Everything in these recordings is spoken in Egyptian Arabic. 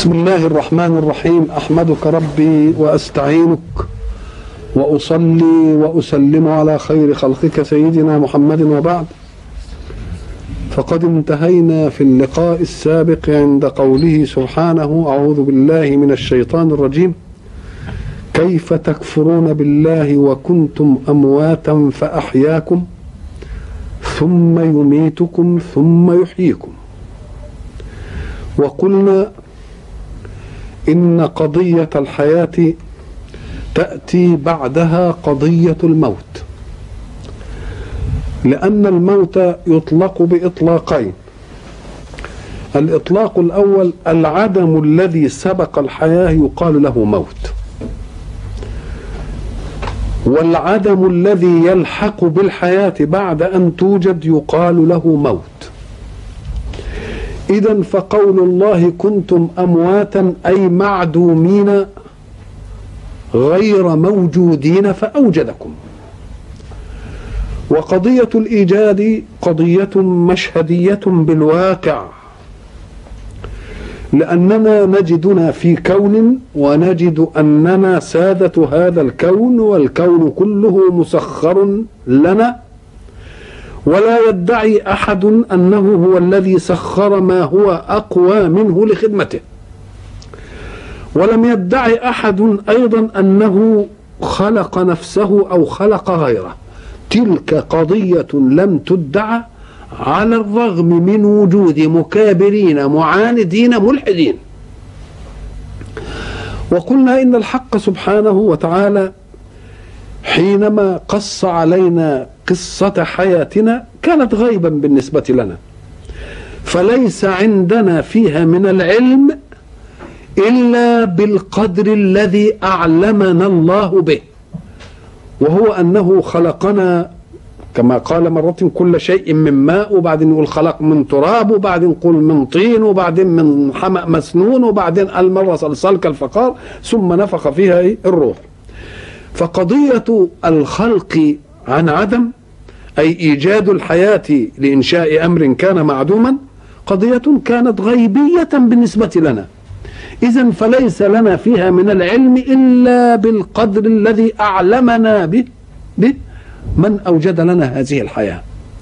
بسم الله الرحمن الرحيم احمدك ربي واستعينك واصلي واسلم على خير خلقك سيدنا محمد وبعد فقد انتهينا في اللقاء السابق عند قوله سبحانه اعوذ بالله من الشيطان الرجيم كيف تكفرون بالله وكنتم امواتا فاحياكم ثم يميتكم ثم يحييكم وقلنا ان قضيه الحياه تاتي بعدها قضيه الموت لان الموت يطلق باطلاقين الاطلاق الاول العدم الذي سبق الحياه يقال له موت والعدم الذي يلحق بالحياه بعد ان توجد يقال له موت إذا فقول الله كنتم أمواتا أي معدومين غير موجودين فأوجدكم وقضية الإيجاد قضية مشهدية بالواقع لأننا نجدنا في كون ونجد أننا سادة هذا الكون والكون كله مسخر لنا ولا يدعي احد انه هو الذي سخر ما هو اقوى منه لخدمته ولم يدعي احد ايضا انه خلق نفسه او خلق غيره تلك قضيه لم تدعى على الرغم من وجود مكابرين معاندين ملحدين وقلنا ان الحق سبحانه وتعالى حينما قص علينا قصة حياتنا كانت غيبا بالنسبة لنا فليس عندنا فيها من العلم إلا بالقدر الذي أعلمنا الله به وهو أنه خلقنا كما قال مرة كل شيء من ماء وبعدين يقول خلق من تراب وبعدين يقول من طين وبعدين من حمأ مسنون وبعدين المرة صلصال كالفقار ثم نفخ فيها الروح فقضية الخلق عن عدم أي إيجاد الحياة لإنشاء أمر كان معدوما قضية كانت غيبية بالنسبة لنا إذا فليس لنا فيها من العلم إلا بالقدر الذي أعلمنا به, به من أوجد لنا هذه الحياة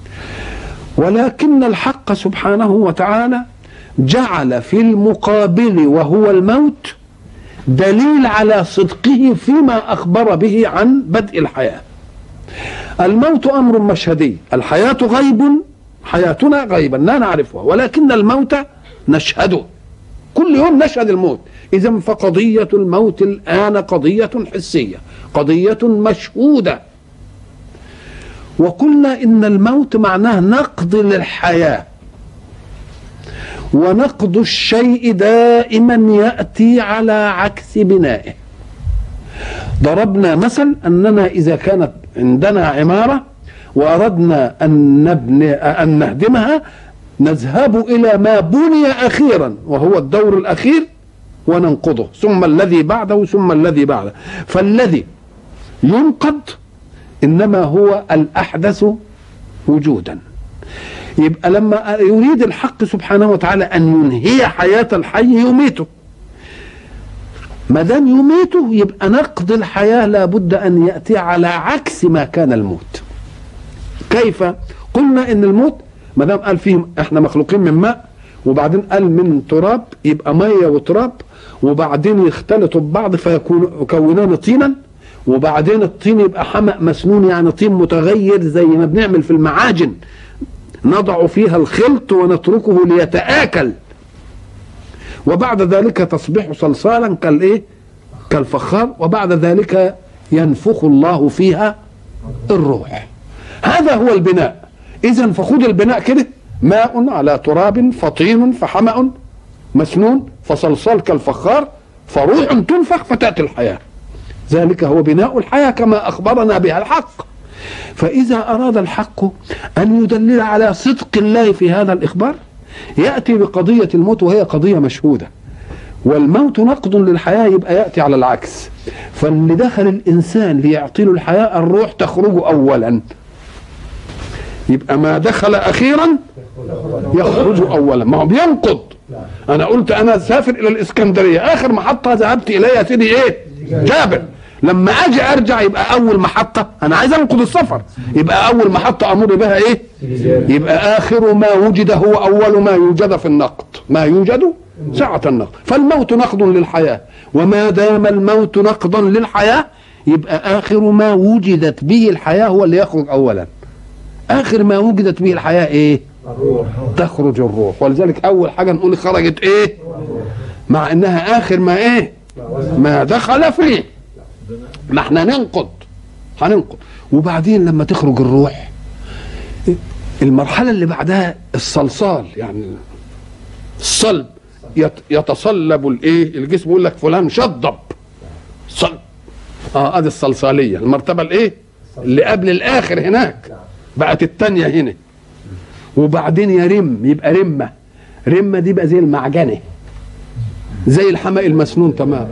ولكن الحق سبحانه وتعالى جعل في المقابل وهو الموت دليل على صدقه فيما أخبر به عن بدء الحياة الموت أمر مشهدي الحياة غيب حياتنا غيبا لا نعرفها ولكن الموت نشهده كل يوم نشهد الموت إذا فقضية الموت الآن قضية حسية قضية مشهودة وقلنا إن الموت معناه نقض للحياة ونقض الشيء دائما ياتي على عكس بنائه ضربنا مثل اننا اذا كانت عندنا عماره واردنا ان نبني ان نهدمها نذهب الى ما بني اخيرا وهو الدور الاخير وننقضه ثم الذي بعده ثم الذي بعده فالذي ينقض انما هو الاحدث وجودا يبقى لما يريد الحق سبحانه وتعالى ان ينهي حياه الحي يميته ما دام يميته يبقى نقض الحياه لابد ان ياتي على عكس ما كان الموت كيف قلنا ان الموت ما دام قال فيهم احنا مخلوقين من ماء وبعدين قال من تراب يبقى ميه وتراب وبعدين يختلطوا ببعض فيكونان طينا وبعدين الطين يبقى حمأ مسنون يعني طين متغير زي ما بنعمل في المعاجن نضع فيها الخلط ونتركه ليتآكل وبعد ذلك تصبح صلصالا كالايه كالفخار وبعد ذلك ينفخ الله فيها الروح هذا هو البناء اذا فخذ البناء كده ماء على تراب فطين فحمأ مسنون فصلصال كالفخار فروح تنفخ فتأتي الحياة ذلك هو بناء الحياة كما أخبرنا بها الحق فإذا أراد الحق أن يدلل على صدق الله في هذا الإخبار يأتي بقضية الموت وهي قضية مشهودة والموت نقض للحياة يبقى يأتي على العكس فاللي دخل الإنسان ليعطي له الحياة الروح تخرج أولا يبقى ما دخل أخيرا يخرج أولا ما هو بينقض انا قلت انا اسافر الى الاسكندريه اخر محطه ذهبت اليها سيدي ايه جابر لما اجي ارجع يبقى اول محطه انا عايز انقض السفر يبقى اول محطه امر بها ايه يبقى اخر ما وجد هو اول ما يوجد في النقد ما يوجد ساعة النقد فالموت نقد للحياة وما دام الموت نقدا للحياة يبقى آخر ما وجدت به الحياة هو اللي يخرج أولا آخر ما وجدت به الحياة إيه الروح تخرج الروح ولذلك أول حاجة نقول خرجت إيه مع إنها آخر ما إيه ما دخل فيه ما احنا ننقض هننقض وبعدين لما تخرج الروح المرحلة اللي بعدها الصلصال يعني الصلب يت- يتصلب الايه الجسم يقول لك فلان شضب صلب اه ادي الصلصاليه المرتبه الايه اللي قبل الاخر هناك بقت التانية هنا وبعدين يرم يبقى رمه رمه دي بقى زي المعجنه زي الحماء المسنون تمام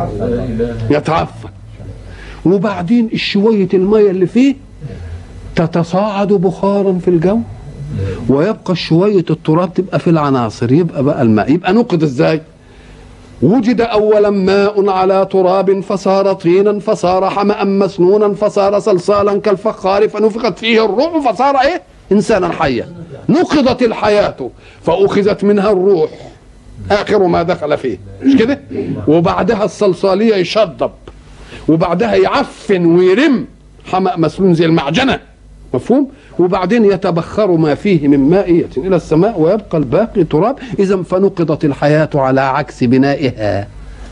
يتعفن وبعدين شويه الميه اللي فيه تتصاعد بخارا في الجو ويبقى شوية التراب تبقى في العناصر يبقى بقى الماء يبقى نقد ازاي وجد اولا ماء على تراب فصار طينا فصار حمأ مسنونا فصار صلصالا كالفخار فنفخت فيه الروح فصار ايه انسانا حيا نقضت الحياة فاخذت منها الروح اخر ما دخل فيه مش كده وبعدها الصلصالية يشضب وبعدها يعفن ويرم حمأ مسنون زي المعجنة مفهوم وبعدين يتبخر ما فيه من مائية إلى السماء ويبقى الباقي تراب إذا فنقضت الحياة على عكس بنائها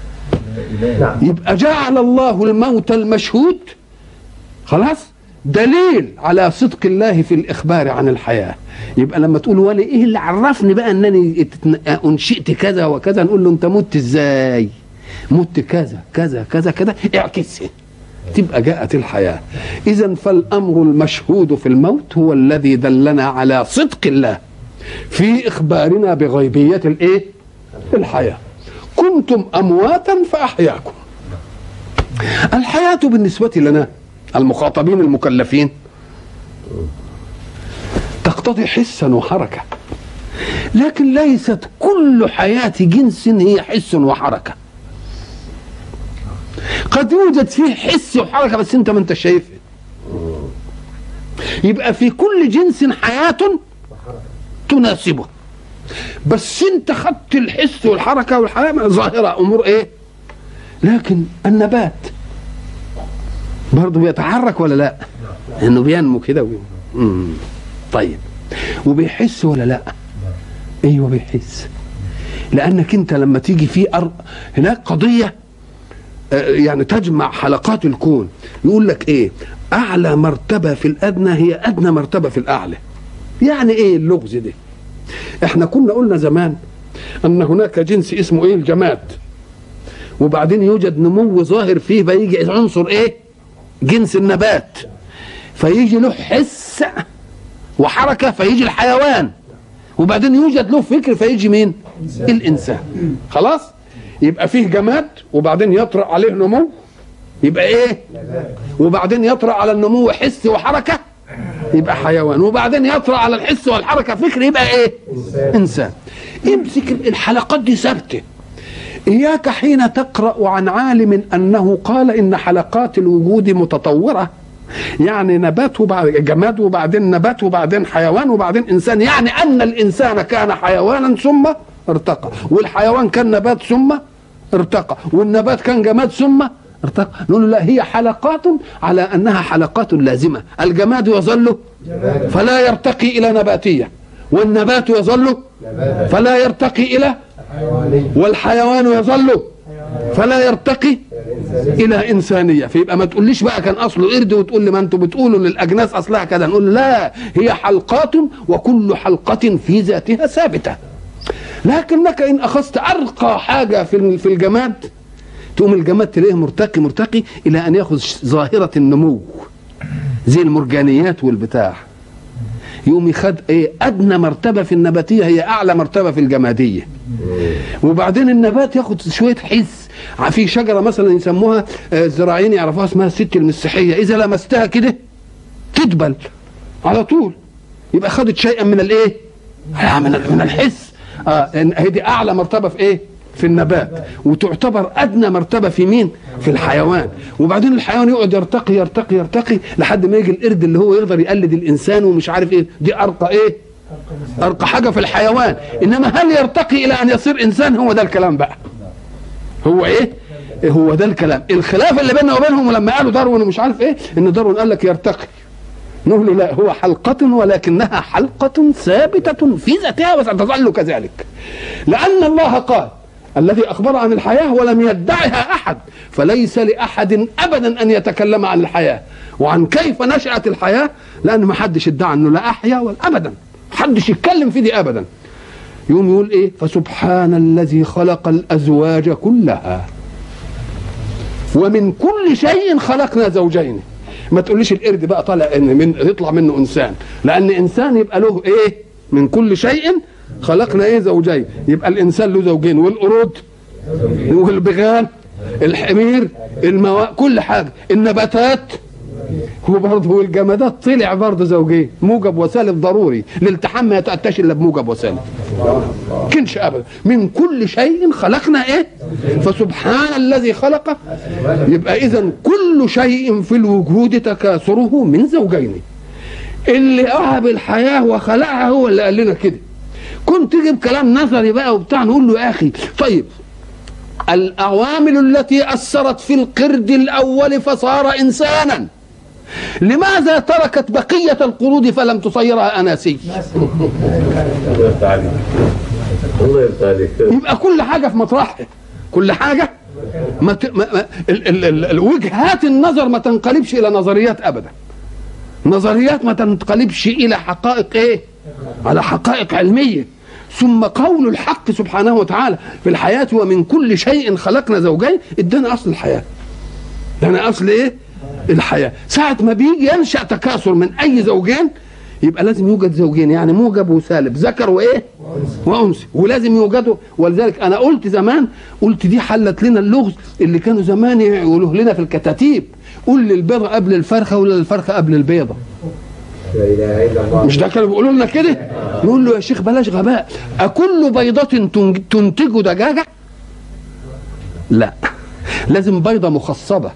نعم يبقى جعل الله الموت المشهود خلاص دليل على صدق الله في الإخبار عن الحياة يبقى لما تقول ولي إيه اللي عرفني بقى أنني اتن- أنشئت كذا وكذا نقول له أنت مت إزاي مت كذا كذا كذا كذا اعكسها تبقى جاءت الحياة إذا فالأمر المشهود في الموت هو الذي دلنا على صدق الله في إخبارنا بغيبية الإيه الحياة كنتم أمواتا فأحياكم الحياة بالنسبة لنا المخاطبين المكلفين تقتضي حسا وحركة لكن ليست كل حياة جنس هي حس وحركة قد يوجد فيه حس وحركة بس انت ما انت شايفه يبقى في كل جنس حياة تناسبه بس انت خدت الحس والحركة والحياة ظاهرة امور ايه لكن النبات برضه بيتحرك ولا لا انه بينمو كده وي- مم. طيب وبيحس ولا لا ايوه بيحس لانك انت لما تيجي في أر... هناك قضيه آه، يعني تجمع حلقات الكون يقول لك ايه اعلى مرتبه في الادنى هي ادنى مرتبه في الاعلى يعني ايه اللغز ده احنا كنا قلنا زمان ان هناك جنس اسمه ايه الجماد وبعدين يوجد نمو ظاهر فيه فيجي عنصر ايه جنس النبات فيجي له حس وحركه فيجي الحيوان وبعدين يوجد له فكر فيجي مين الانسان خلاص يبقى فيه جماد وبعدين يطرأ عليه نمو يبقى ايه وبعدين يطرأ على النمو حس وحركه يبقى حيوان وبعدين يطرأ على الحس والحركه فكر يبقى ايه انسان امسك الحلقات دي ثابته إياك حين تقرأ عن عالم أنه قال إن حلقات الوجود متطورة يعني نبات وبعد جماد وبعدين نبات وبعدين حيوان وبعدين إنسان يعني أن الإنسان كان حيوانا ثم ارتقى والحيوان كان نبات ثم ارتقى والنبات كان جماد ثم ارتقى نقول له لا هي حلقات على أنها حلقات لازمة الجماد يظل فلا يرتقي إلى نباتية والنبات يظل فلا يرتقي إلى والحيوان يظل فلا يرتقي الى انسانيه فيبقى ما تقوليش بقى كان اصله قرد وتقول لي ما انتوا بتقولوا للاجناس اصلها كذا نقول لا هي حلقات وكل حلقه في ذاتها ثابته لكنك ان اخذت ارقى حاجه في في الجماد تقوم الجماد تلاقيه مرتقي مرتقي الى ان ياخذ ظاهره النمو زي المرجانيات والبتاع يقوم يخد ايه ادنى مرتبه في النباتيه هي اعلى مرتبه في الجماديه وبعدين النبات ياخد شويه حس في شجره مثلا يسموها آه، الزراعيين يعرفوها اسمها الست المسيحيه اذا لمستها كده تدبل على طول يبقى خدت شيئا من الايه؟ من من الحس اه لان هي دي اعلى مرتبه في ايه في النبات وتعتبر ادنى مرتبه في مين في الحيوان وبعدين الحيوان يقعد يرتقي يرتقي يرتقي لحد ما يجي القرد اللي هو يقدر يقلد الانسان ومش عارف ايه دي ارقى ايه ارقى حاجه في الحيوان انما هل يرتقي الى ان يصير انسان هو ده الكلام بقى هو ايه هو ده الكلام الخلاف اللي بيننا وبينهم ولما قالوا داروين ومش عارف ايه ان داروين قال لك يرتقي نقول له لا هو حلقة ولكنها حلقة ثابتة في ذاتها وستظل كذلك لأن الله قال الذي أخبر عن الحياة ولم يدعها أحد فليس لأحد أبدا أن يتكلم عن الحياة وعن كيف نشأت الحياة لأن ما حدش ادعى أنه لا أحيا ولا أبدا حدش يتكلم في دي أبدا يوم يقول إيه فسبحان الذي خلق الأزواج كلها ومن كل شيء خلقنا زوجين ما تقوليش القرد بقى طالع ان من يطلع منه انسان لان انسان يبقى له ايه من كل شيء خلقنا ايه زوجين يبقى الانسان له زوجين والقرود والبغال الحمير الموا... كل حاجه النباتات هو برضه الجمادات طلع برضه زوجين موجب وسالب ضروري الالتحام ما يتاتاش الا بموجب وسالب كنش ابدا من كل شيء خلقنا ايه فسبحان الذي خلق يبقى اذا كل شيء في الوجود تكاثره من زوجين اللي وهب الحياه وخلقها هو اللي قال لنا كده كنت تجيب كلام نظري بقى وبتاع نقول له يا اخي طيب العوامل التي اثرت في القرد الاول فصار انسانا لماذا تركت بقية القرود فلم تصيرها أناسي الله يفتح عليك الله يفتح عليك يبقى كل حاجة في مطرحها كل حاجة ما ت... ما... ما... ال... ال... ال... ال... وجهات النظر ما تنقلبش إلى نظريات أبدا نظريات ما تنقلبش إلى حقائق إيه على حقائق علمية ثم قول الحق سبحانه وتعالى في الحياة ومن كل شيء خلقنا زوجين ادانا أصل الحياة ادانا أصل إيه الحياة ساعة ما بيجي ينشأ تكاثر من أي زوجين يبقى لازم يوجد زوجين يعني موجب وسالب ذكر وايه وانثى ولازم يوجدوا ولذلك انا قلت زمان قلت دي حلت لنا اللغز اللي كانوا زمان يقولوه لنا في الكتاتيب قول لي البيضه قبل الفرخه ولا الفرخه قبل البيضه لا اله الا الله مش ده كانوا بيقولوا لنا كده نقول له يا شيخ بلاش غباء أكل بيضة تنج- تنتج دجاجة لا لازم بيضة مخصبة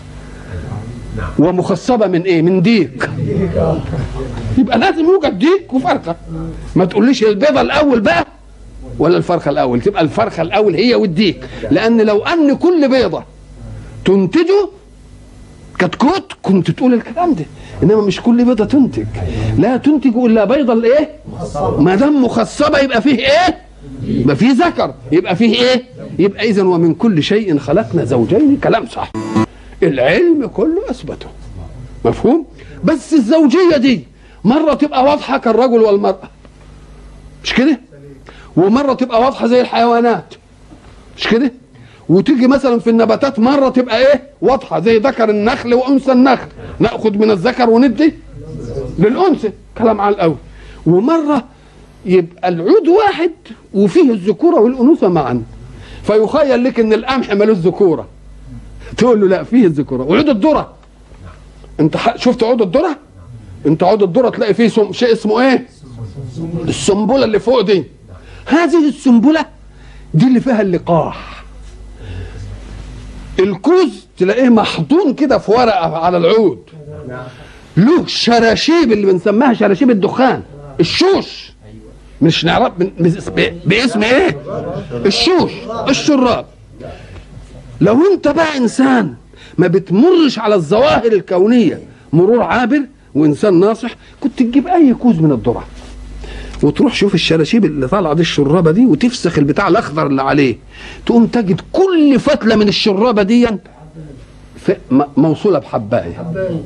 ومخصبة من ايه من ديك يبقى لازم يوجد ديك وفرخة ما تقوليش البيضة الأول بقى ولا الفرخة الأول تبقى الفرخة الأول هي والديك لأن لو أن كل بيضة تنتجه كتكوت كنت تقول الكلام ده انما مش كل بيضه تنتج لا تنتج الا بيضه الايه ما دام مخصبه يبقى فيه ايه يبقى فيه ذكر يبقى فيه ايه يبقى اذا ومن كل شيء خلقنا زوجين كلام صح العلم كله اثبته مفهوم بس الزوجيه دي مره تبقى واضحه كالرجل والمراه مش كده ومره تبقى واضحه زي الحيوانات مش كده وتيجي مثلا في النباتات مره تبقى ايه واضحه زي ذكر النخل وانثى النخل ناخذ من الذكر وندي للانثى كلام على الاول ومره يبقى العود واحد وفيه الذكوره والانوثه معا فيخيل لك ان القمح ملوش ذكوره تقول له لا فيه الذكوره وعود الذره انت ح- شفت عود الذره انت عود الذره تلاقي فيه سم... شيء اسمه ايه السنبله اللي فوق دي هذه السنبله دي اللي فيها اللقاح الكوز تلاقيه محضون كده في ورقه على العود له شراشيب اللي بنسميها شراشيب الدخان الشوش مش نعرف بن- بس- ب- باسم ايه الشوش الشراب لو انت بقى انسان ما بتمرش على الظواهر الكونيه مرور عابر وانسان ناصح كنت تجيب اي كوز من الذره وتروح شوف الشراشيب اللي طالعه دي الشرابه دي وتفسخ البتاع الاخضر اللي عليه تقوم تجد كل فتله من الشرابه دي ف- م- موصوله بحبايه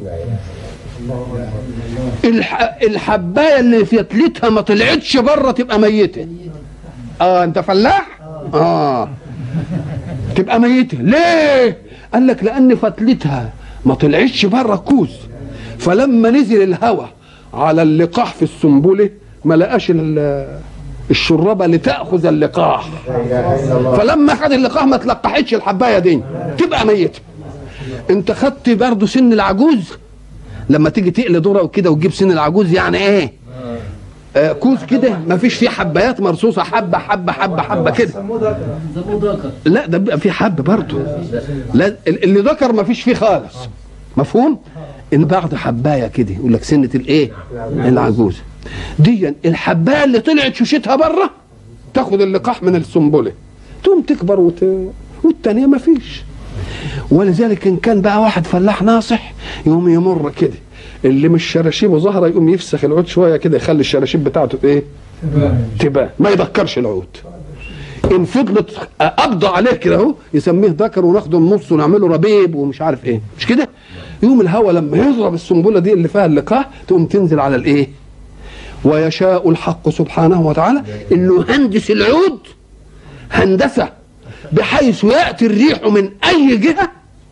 الح... الحبايه اللي فتلتها ما طلعتش بره تبقى ميته اه انت فلاح اه تبقى ميته ليه قال لك لان فتلتها ما طلعتش بره كوز فلما نزل الهواء على اللقاح في السنبله ما لقاش ال- الشرابه لتاخذ اللقاح لا اله الا الله فلما خد اللقاح ما تلقحتش الحبايه دي تبقى ميته انت خدت برضه سن العجوز لما تيجي تقلي ذره وكده وتجيب سن العجوز يعني ايه آه كوز كده ما فيش فيه حبايات مرصوصه حبه حبه حبه حبه كده لا ده بيبقى فيه حب برضه لا اللي ذكر ما فيش فيه خالص مفهوم ان بعض حبايه كده يقول لك سنه الايه العجوزه دي الحبايه اللي طلعت شوشتها بره تاخد اللقاح من السنبله تقوم تكبر وت... والتانية ما فيش ولذلك ان كان بقى واحد فلاح ناصح يقوم يمر كده اللي مش شراشيبه ظاهره يقوم يفسخ العود شويه كده يخلي الشراشيب بتاعته ايه تبان ما يذكرش العود ان فضلت قبضه عليه كده اهو يسميه ذكر وناخده النص ونعمله ربيب ومش عارف ايه مش كده يوم الهواء لما يضرب السنبله دي اللي فيها اللقاح تقوم تنزل على الايه ويشاء الحق سبحانه وتعالى انه يهندس العود هندسه بحيث ياتي الريح من اي جهه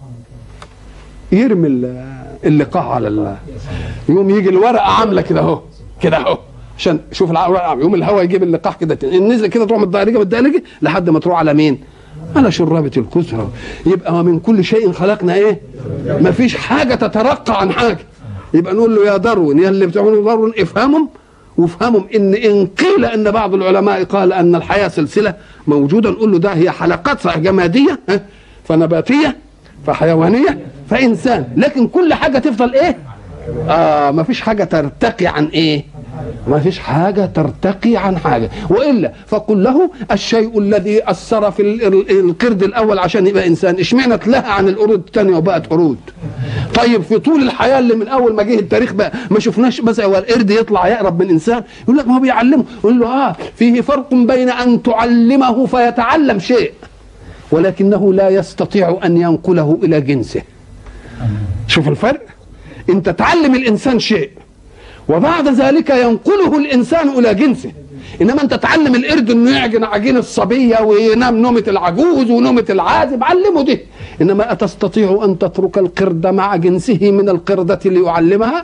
يرمي اللقاح على الله يوم يجي الورقه عامله كده اهو كده اهو عشان شوف الورقه يوم الهواء يجيب اللقاح كده نزل كده تروح متدرجه متدرجه لحد ما تروح على مين؟ على شرابة الكسرى يبقى ومن كل شيء خلقنا ايه؟ ما فيش حاجه تترقى عن حاجه يبقى نقول له يا داروين يا اللي بتعملوا داروين افهمهم وافهمهم ان ان قيل ان بعض العلماء قال ان الحياه سلسله موجوده نقول له ده هي حلقات صحيح جماديه فنباتيه فحيوانيه فانسان لكن كل حاجه تفضل ايه؟ اه ما فيش حاجه ترتقي عن ايه؟ ما فيش حاجة ترتقي عن حاجة وإلا فقل له الشيء الذي أثر في القرد الأول عشان يبقى إنسان إشمعنى تلهى عن القرود الثانية وبقت قرود طيب في طول الحياة اللي من أول ما جه التاريخ بقى ما شفناش مثلا هو القرد يطلع يقرب من إنسان يقول لك ما هو بيعلمه يقول له آه فيه فرق بين أن تعلمه فيتعلم شيء ولكنه لا يستطيع أن ينقله إلى جنسه شوف الفرق أنت تعلم الإنسان شيء وبعد ذلك ينقله الانسان الى جنسه انما انت تعلم القرد انه يعجن عجين الصبيه وينام نومه العجوز ونومه العازب علمه دي انما اتستطيع ان تترك القرد مع جنسه من القرده ليعلمها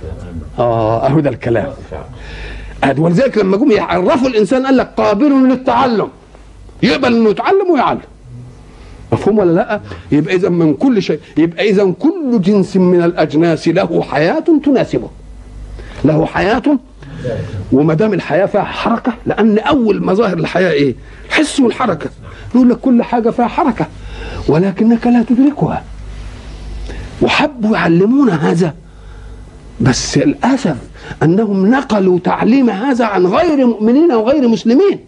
اه اهو ده الكلام ولذلك لما جم يعرفوا الانسان قال لك قابل للتعلم يقبل انه يتعلم ويعلم مفهوم ولا لا يبقى اذا من كل شيء يبقى اذا كل جنس من الاجناس له حياه تناسبه له حياة وما دام الحياة فيها حركة لأن أول مظاهر الحياة إيه؟ الحس والحركة يقول لك كل حاجة فيها حركة ولكنك لا تدركها وحبوا يعلمون هذا بس للأسف أنهم نقلوا تعليم هذا عن غير مؤمنين وغير مسلمين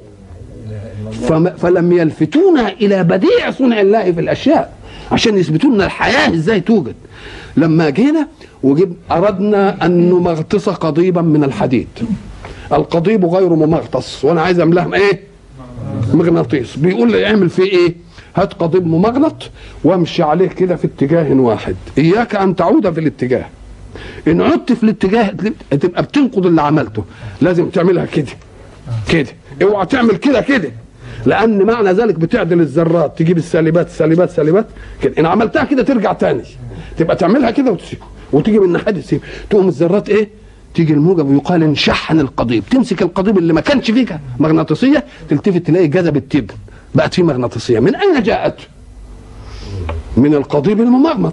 فلم يلفتونا إلى بديع صنع الله في الأشياء عشان يثبتوا لنا الحياة إزاي توجد لما جينا وجب أردنا أن نمغطس قضيبا من الحديد القضيب غير ممغطس وأنا عايز أملاه إيه مغناطيس بيقول لي اعمل فيه إيه هات قضيب ممغنط وامشي عليه كده في اتجاه واحد إياك أن تعود في الاتجاه إن عدت في الاتجاه تبقى بتنقض اللي عملته لازم تعملها كده كده اوعى تعمل كده كده لان معنى ذلك بتعدل الذرات تجيب السالبات سالبات سالبات كده ان عملتها كده ترجع تاني تبقى تعملها كده وتسيب وتيجي من الناحيه دي تسيب تقوم الذرات ايه تيجي الموجب ويقال انشحن القضيب تمسك القضيب اللي ما كانش فيه مغناطيسيه تلتفت تلاقي جذبت تبن بقت فيه مغناطيسيه من اين جاءت من القضيب الممغنط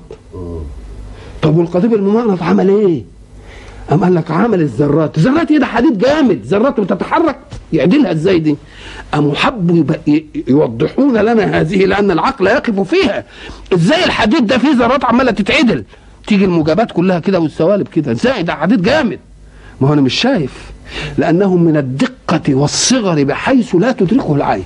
طب والقضيب الممغنط عمل ايه قام قال لك عمل الذرات الذرات ايه ده حديد جامد ذرات بتتحرك يعدلها ازاي دي قاموا حبوا يوضحون لنا هذه لان العقل يقف فيها ازاي الحديد ده فيه ذرات عماله تتعدل تيجي الموجبات كلها كده والسوالب كده ازاي ده حديد جامد ما هو انا مش شايف لانه من الدقه والصغر بحيث لا تدركه العين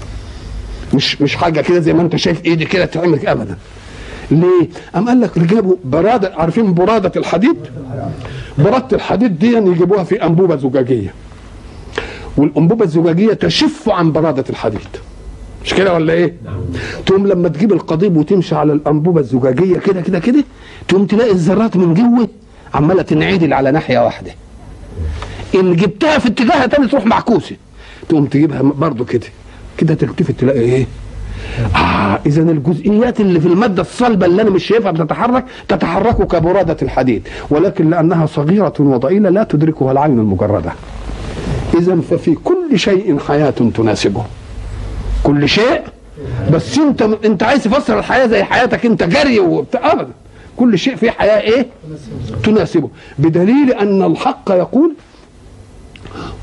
مش مش حاجه كده زي ما انت شايف ايدي كده تعمل ابدا ليه؟ قام قال لك جابوا براده عارفين براده الحديد؟ براده الحديد دي يجيبوها في انبوبه زجاجيه والانبوبه الزجاجيه تشف عن براده الحديد مش كده ولا ايه؟ تقوم لما تجيب القضيب وتمشي على الانبوبه الزجاجيه كده كده كده تقوم تلاقي الذرات من جوه عماله تنعدل على ناحيه واحده. ان جبتها في اتجاهها تاني تروح معكوسه. تقوم تجيبها برضه كده كده تلتفت تلاقي ايه؟ آه إذا الجزئيات اللي في المادة الصلبة اللي أنا مش شايفها بتتحرك تتحرك كبرادة الحديد ولكن لأنها صغيرة وضئيلة لا تدركها العين المجردة إذا ففي كل شيء حياة تناسبه كل شيء بس انت انت عايز تفسر الحياه زي حياتك انت جري وبتاع ابدا كل شيء فيه حياه ايه تناسبه بدليل ان الحق يقول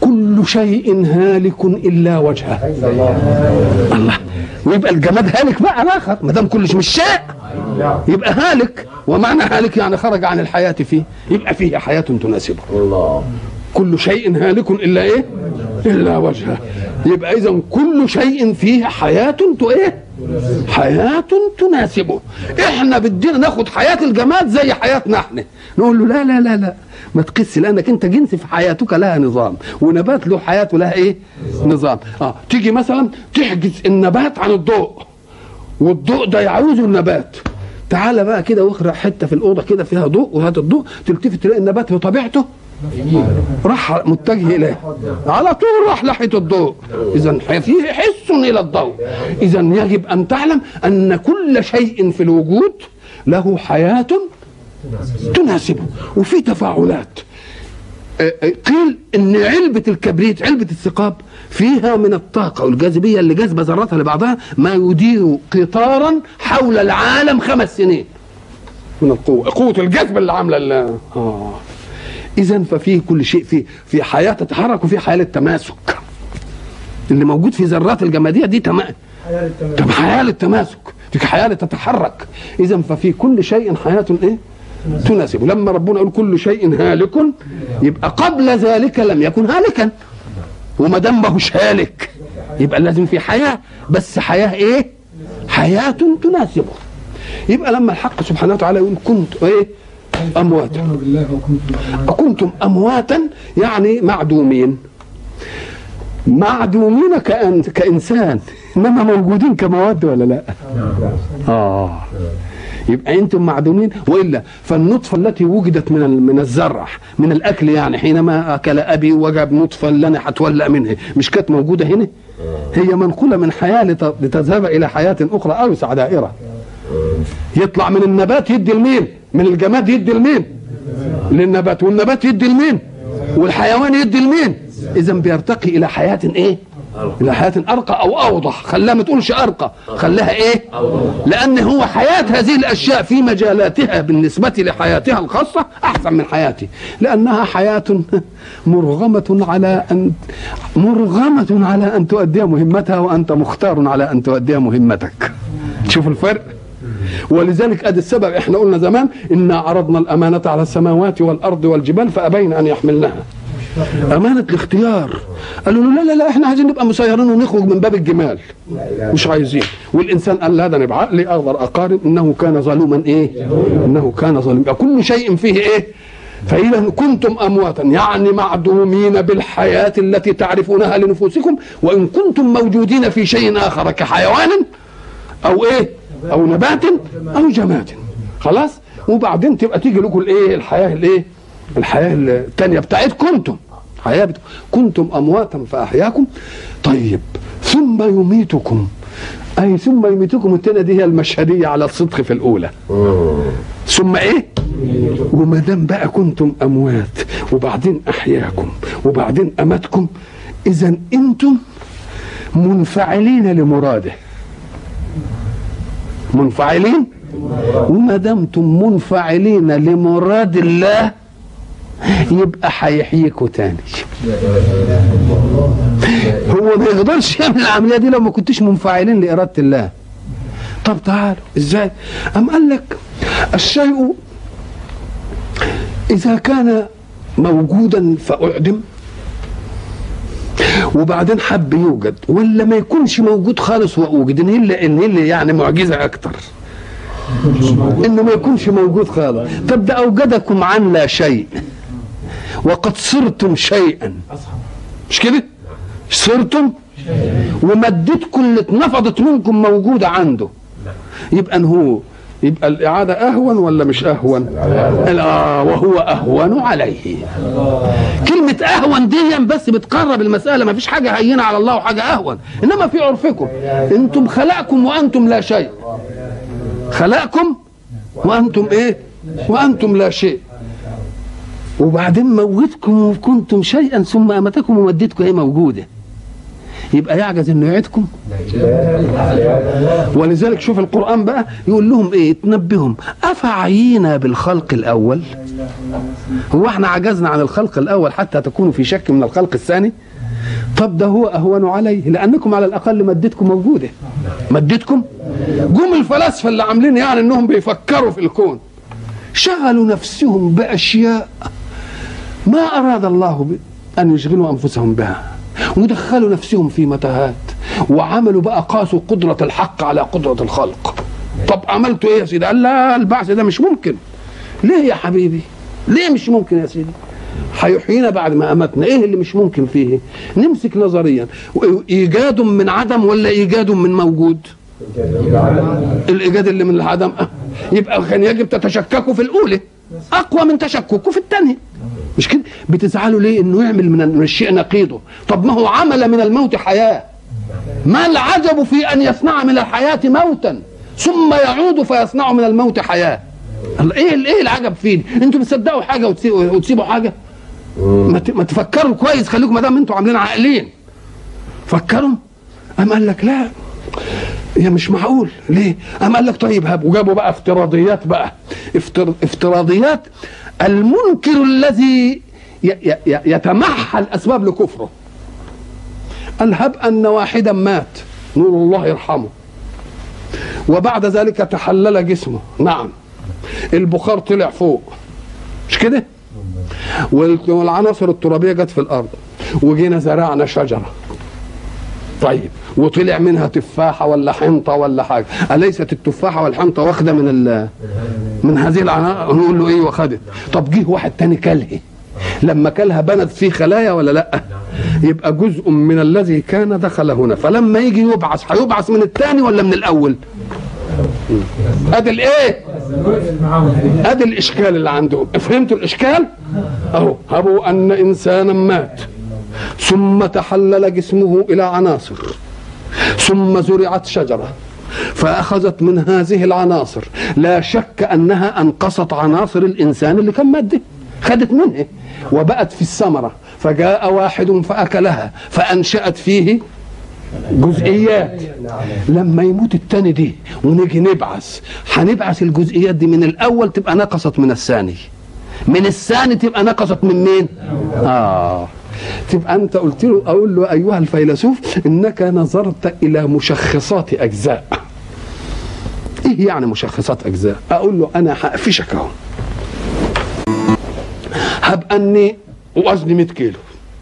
كل شيء هالك الا وجهه الله ويبقى الجماد هالك بقى اخر ما دام كل شيء مش شيء يبقى هالك ومعنى هالك يعني خرج عن الحياه فيه يبقى فيه حياه تناسبه الله كل شيء هالك الا ايه الا وجهه يبقى اذا كل شيء فيه حياه ت- ايه حياه تناسبه احنا بدينا ناخد حياه الجماد زي حياتنا احنا نقول له لا لا لا لا ما تقيسش لانك انت جنس في حياتك لها نظام ونبات له حياته لها ايه نظام اه تيجي مثلا تحجز النبات عن الضوء والضوء ده يعوزه النبات تعالى بقى كده واخرع حته في الاوضه كده فيها ضوء وهات الضوء تلتفت تلاقي النبات بطبيعته راح متجه اليه على طول راح ناحيه الضوء اذا فيه حس الى الضوء اذا يجب ان تعلم ان كل شيء في الوجود له حياه تناسبه وفي تفاعلات آه، آه، قيل ان علبه الكبريت علبه الثقاب فيها من الطاقه والجاذبيه اللي جاذبه ذراتها لبعضها ما يدير قطارا حول العالم خمس سنين من القوه قوه الجذب اللي عامله ال- اه اذا ففيه كل شيء في في حياه تتحرك وفي حياه التماسك اللي موجود في ذرات الجماديه دي تمام طب حياه للتماسك دي حياه لتتحرك اذا ففي كل شيء حياه ايه تناسبه لما ربنا يقول كل شيء هالك يبقى قبل ذلك لم يكن هالكا وما دام ماهوش هالك يبقى لازم في حياه بس حياه ايه حياه تناسبه يبقى لما الحق سبحانه وتعالى يقول كنت ايه امواتا أكنتم أمواتا يعني معدومين معدومين كأن كإنسان إنما موجودين كمواد ولا لا؟ آه يبقى أنتم معدومين وإلا فالنطفة التي وجدت من ال- من الزرع من الأكل يعني حينما أكل أبي وجب نطفة اللي أنا هتولى منها مش كانت موجودة هنا؟ هي منقولة من حياة لت- لتذهب إلى حياة أخرى أوسع دائرة يطلع من النبات يدي لمين؟ من الجماد يدي لمين؟ للنبات والنبات يدي لمين؟ والحيوان يدي لمين؟ إذا بيرتقي إلى حياة إيه؟ إلى حياة أرقى أو أوضح خلاها ما تقولش أرقى خلاها إيه؟ لأن هو حياة هذه الأشياء في مجالاتها بالنسبة لحياتها الخاصة أحسن من حياتي لأنها حياة مرغمة على أن مرغمة على أن تؤدي مهمتها وأنت مختار على أن تؤدي مهمتك شوف الفرق ولذلك ادي السبب احنا قلنا زمان انا عرضنا الامانه على السماوات والارض والجبال فابين ان يحملنها امانه الاختيار قالوا له لا لا لا احنا عايزين نبقى مسيرين ونخرج من باب الجمال مش عايزين والانسان قال لا ده انا بعقلي اقدر اقارن انه كان ظلوما ايه انه كان ظلوما يبقى كل شيء فيه ايه فإذا كنتم أمواتا يعني معدومين بالحياة التي تعرفونها لنفوسكم وإن كنتم موجودين في شيء آخر كحيوان او ايه او نبات او جماد خلاص وبعدين تبقى تيجي لكم الايه الحياه الايه الحياه الثانيه بتاعتكم كنتم حياه بت... كنتم امواتا فاحياكم طيب ثم يميتكم اي ثم يميتكم الثانيه دي هي المشهديه على الصدق في الاولى ثم ايه وما دام بقى كنتم اموات وبعدين احياكم وبعدين اماتكم اذا انتم منفعلين لمراده منفعلين وما دمتم منفعلين لمراد الله يبقى هيحييكوا تاني هو ما يقدرش يعمل العمليه دي لو ما كنتش منفعلين لاراده الله طب تعالوا ازاي ام قال لك الشيء اذا كان موجودا فاعدم وبعدين حب يوجد ولا ما يكونش موجود خالص واوجد ان اللي ان اللي يعني معجزه اكتر انه ما يكونش موجود خالص طب ده اوجدكم عن لا شيء وقد صرتم شيئا مش كده صرتم ومادتكم اللي اتنفضت منكم موجوده عنده يبقى ان هو يبقى الإعادة أهون ولا مش أهون؟ آه وهو أهون عليه. كلمة أهون دي بس بتقرب المسألة ما فيش حاجة هينة على الله وحاجة أهون، إنما في عرفكم أنتم خلقكم وأنتم لا شيء. خلقكم وأنتم إيه؟ وأنتم لا شيء. وبعدين موتكم وكنتم شيئا ثم أمتكم ومدتكم هي موجودة. يبقى يعجز انه يعدكم ولذلك شوف القرآن بقى يقول لهم ايه تنبههم أفعينا بالخلق الأول هو احنا عجزنا عن الخلق الأول حتى تكونوا في شك من الخلق الثاني طب ده هو أهون عليه لأنكم على الأقل مادتكم موجودة مادتكم جم الفلاسفة اللي عاملين يعني انهم بيفكروا في الكون شغلوا نفسهم بأشياء ما أراد الله أن يشغلوا أنفسهم بها ودخلوا نفسهم في متاهات وعملوا بقى قاسوا قدرة الحق على قدرة الخلق طب عملتوا ايه يا سيدي قال لا البعث ده مش ممكن ليه يا حبيبي ليه مش ممكن يا سيدي هيحيينا بعد ما امتنا ايه اللي مش ممكن فيه نمسك نظريا ايجاد من عدم ولا ايجاد من موجود الايجاد اللي من العدم يبقى كان يجب تتشككوا في الاولى اقوى من تشككوا في الثانيه مش كده بتزعلوا ليه انه يعمل من الشيء نقيضه طب ما هو عمل من الموت حياه ما العجب في ان يصنع من الحياه موتا ثم يعود فيصنع من الموت حياه ايه ايه العجب فيه انتوا بتصدقوا حاجه وتسيبوا حاجه ما ما تفكروا كويس خليكم ما دام انتوا عاملين عاقلين فكروا قام قال لك لا يا مش معقول ليه قام قال لك طيب هب وجابوا بقى افتراضيات بقى افتر... افتراضيات المنكر الذي يتمحى الاسباب لكفره قال هب ان واحدا مات نور الله يرحمه وبعد ذلك تحلل جسمه نعم البخار طلع فوق مش كده والعناصر الترابيه جت في الارض وجينا زرعنا شجره طيب وطلع منها تفاحه ولا حنطه ولا حاجه اليست التفاحه والحنطه واخده من ال من هذه العناصر نقول له ايه واخدت طب جه واحد تاني كلها لما كلها بنت فيه خلايا ولا لا يبقى جزء من الذي كان دخل هنا فلما يجي يبعث هيبعث من الثاني ولا من الاول ادي الايه ادي الاشكال اللي عندهم فهمتوا الاشكال اهو هبوا ان انسانا مات ثم تحلل جسمه الى عناصر ثم زرعت شجره فاخذت من هذه العناصر لا شك انها انقصت عناصر الانسان اللي كان ماده خدت منه وبقت في الثمره فجاء واحد فاكلها فانشات فيه جزئيات لما يموت التاني دي ونيجي نبعث هنبعث الجزئيات دي من الاول تبقى نقصت من الثاني من الثاني تبقى نقصت من مين اه تبقى انت قلت له اقول له ايها الفيلسوف انك نظرت الى مشخصات اجزاء ايه يعني مشخصات اجزاء اقول له انا هقفشك اهو هب اني وزني 100 كيلو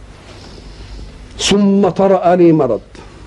ثم طرأ لي مرض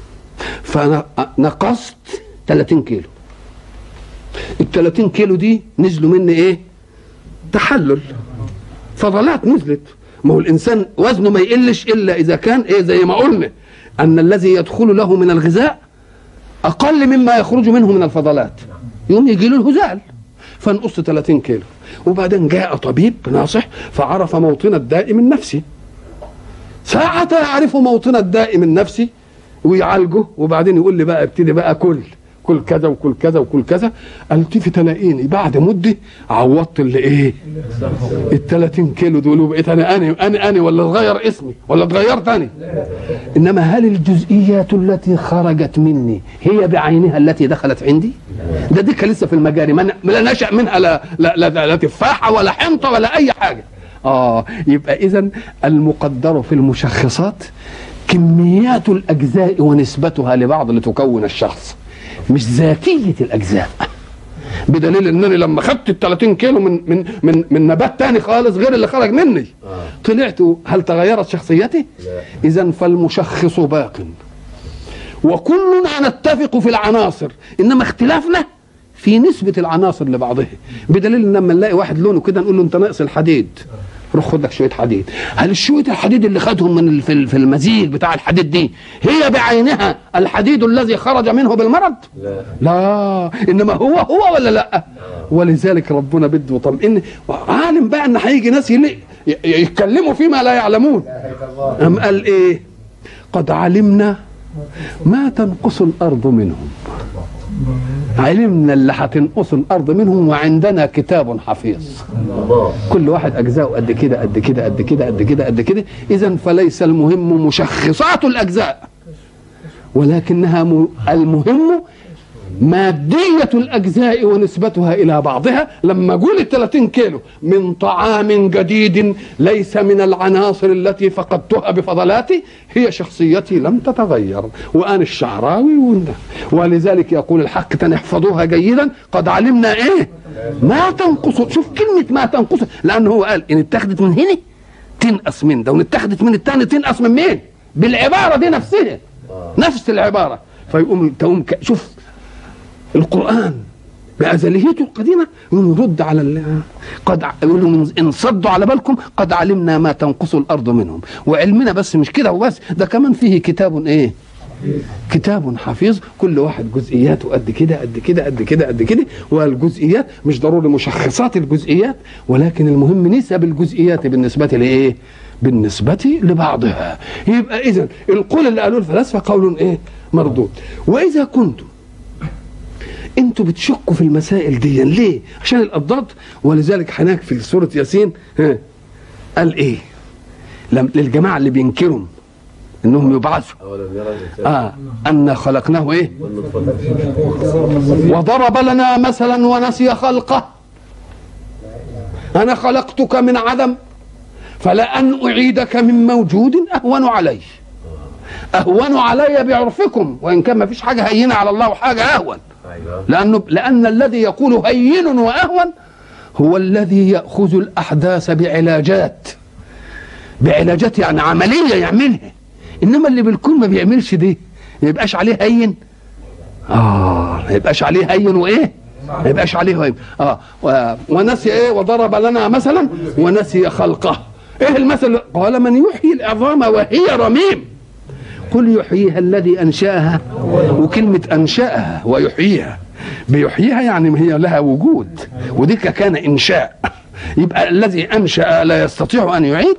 فنقصت 30 كيلو ال 30 كيلو دي نزلوا مني ايه تحلل فضلات نزلت ما هو الانسان وزنه ما يقلش الا اذا كان ايه زي ما قلنا ان الذي يدخل له من الغذاء اقل مما يخرج منه من الفضلات يوم يجي له الهزال فنقص 30 كيلو وبعدين جاء طبيب ناصح فعرف موطن الداء من نفسي ساعة يعرف موطن الداء من نفسي ويعالجه وبعدين يقول لي بقى ابتدي بقى كل كل كذا وكل كذا وكل كذا التفت الاقيني بعد مده عوضت اللي ايه ال 30 كيلو دول وبقيت انا انا انا انا ولا اتغير اسمي ولا اتغيرت انا انما هل الجزئيات التي خرجت مني هي بعينها التي دخلت عندي ده ديك لسه في المجاري ما لا نشا منها لا لا, لا, لا تفاحه ولا حنطه ولا اي حاجه اه يبقى اذا المقدر في المشخصات كميات الاجزاء ونسبتها لبعض لتكون الشخص مش ذاتيه الاجزاء بدليل انني لما خدت ال 30 كيلو من من من من نبات تاني خالص غير اللي خرج مني طلعت هل تغيرت شخصيتي؟ اذا فالمشخص باق وكلنا نتفق في العناصر انما اختلافنا في نسبة العناصر لبعضها بدليل ان لما نلاقي واحد لونه كده نقول له انت ناقص الحديد روح خد لك شويه حديد هل شويه الحديد اللي خدهم من في المزيج بتاع الحديد دي هي بعينها الحديد الذي خرج منه بالمرض لا لا انما هو هو ولا لا ولذلك ربنا بده طمئن عالم بقى ان هيجي ناس يلي يتكلموا فيما لا يعلمون أم قال ايه قد علمنا ما تنقص الارض منهم علمنا اللي هتنقص الارض منهم وعندنا كتاب حفيظ الله كل واحد اجزاءه قد كده قد كده قد كده قد كده قد كده اذا فليس المهم مشخصات الاجزاء ولكنها م- المهم مادية الأجزاء ونسبتها إلى بعضها لما أقول ال 30 كيلو من طعام جديد ليس من العناصر التي فقدتها بفضلاتي هي شخصيتي لم تتغير وأنا الشعراوي وإن- ولذلك يقول الحق تنحفظوها جيدا قد علمنا إيه ما تنقص شوف كلمة ما تنقص لأنه هو قال إن اتخذت من هنا تنقص من ده وإن اتخذت من الثاني تنقص من مين بالعبارة دي نفسها نفس العبارة فيقوم تقوم ك- شوف القرآن بأزليته القديمة يقوم يرد على ال- قد ع- يقول لهم إن صدوا على بالكم قد علمنا ما تنقص الأرض منهم وعلمنا بس مش كده وبس ده كمان فيه كتاب إيه كتاب حفيظ كل واحد جزئياته قد كده قد كده قد كده قد كده والجزئيات مش ضروري مشخصات الجزئيات ولكن المهم نسب الجزئيات بالنسبة لإيه؟ بالنسبة لبعضها يبقى إذا القول اللي قالوه الفلاسفة قول إيه؟ مردود وإذا كنتم انتوا بتشكوا في المسائل دي ليه؟ عشان الأضداد ولذلك هناك في سورة ياسين ها قال إيه؟ لم- للجماعة اللي بينكروا انهم يبعثوا أولم يرى الإنسان اه أنا خلقناه إيه والنطفة وضرب لنا مثلا ونسي خلقه أنا خلقتك من عدم فلأن أعيدك من موجود أهون علي أهون علي بعرفكم وإن كان ما فيش حاجة هينة على الله وحاجة أهون أيوه لأنه لأن الذي يقول هين وأهون هو الذي يأخذ الأحداث بعلاجات بعلاجات يعني عملية يعملها إنما اللي بالكل ما بيعملش دي ما يبقاش عليه هين آه ما يبقاش عليه هين وإيه ما يبقاش عليه هين آه و- ونسي إيه وضرب لنا مثلا ونسي خلقه إيه المثل قال من يحيي العظام وهي رميم قل يحييها الذي انشاها وكلمه انشاها ويحييها بيحييها يعني هي لها وجود ودي كان انشاء يبقى الذي انشا لا يستطيع ان يعيد